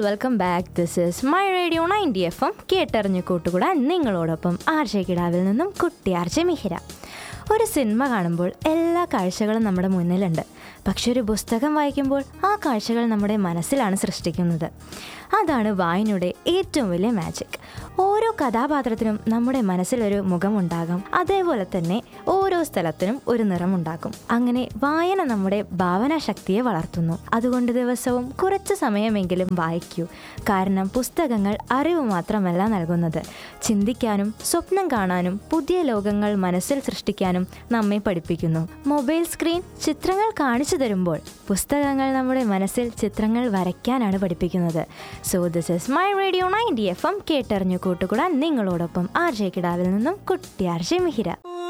welcome back this is my radio ninety F M കേട്ടറിഞ്ഞു കൂട്ടുകൂടാൻ നിങ്ങളോടൊപ്പം ആർജെ കിടാവിൽ നിന്നും കുട്ടി ആർജെ മിഹിര ഒരു സിനിമ കാണുമ്പോൾ എല്ലാ കാഴ്ചകളും നമ്മുടെ മുന്നിലുണ്ട് പക്ഷെ ഒരു പുസ്തകം വായിക്കുമ്പോൾ ആ കാഴ്ചകൾ നമ്മുടെ മനസ്സിലാണ് സൃഷ്ടിക്കുന്നത് അതാണ് വായനയുടെ ഏറ്റവും വലിയ മാജിക് ഓരോ കഥാപാത്രത്തിനും നമ്മുടെ മനസ്സിലൊരു മുഖമുണ്ടാകും അതേപോലെ തന്നെ ഓരോ സ്ഥലത്തിനും ഒരു നിറമുണ്ടാകും അങ്ങനെ വായന നമ്മുടെ ഭാവനാശക്തിയെ വളർത്തുന്നു അതുകൊണ്ട് ദിവസവും കുറച്ച് സമയമെങ്കിലും വായിക്കൂ കാരണം പുസ്തകങ്ങൾ അറിവ് മാത്രമല്ല നൽകുന്നത് ചിന്തിക്കാനും സ്വപ്നം കാണാനും പുതിയ ലോകങ്ങൾ മനസ്സിൽ സൃഷ്ടിക്കാനും നമ്മെ പഠിപ്പിക്കുന്നു മൊബൈൽ സ്ക്രീൻ ചിത്രങ്ങൾ കാണിച്ചു തരുമ്പോൾ പുസ്തകങ്ങൾ നമ്മുടെ മനസ്സിൽ ചിത്രങ്ങൾ വരയ്ക്കാനാണ് പഠിപ്പിക്കുന്നത് so this is my radio ninety F M കേട്ടറിഞ്ഞു കൂട്ടുകൂടാൻ നിങ്ങളോടൊപ്പം ആർ ജെ കിടാവിൽ നിന്നും കുട്ടി ആർ ജെ മിഹിര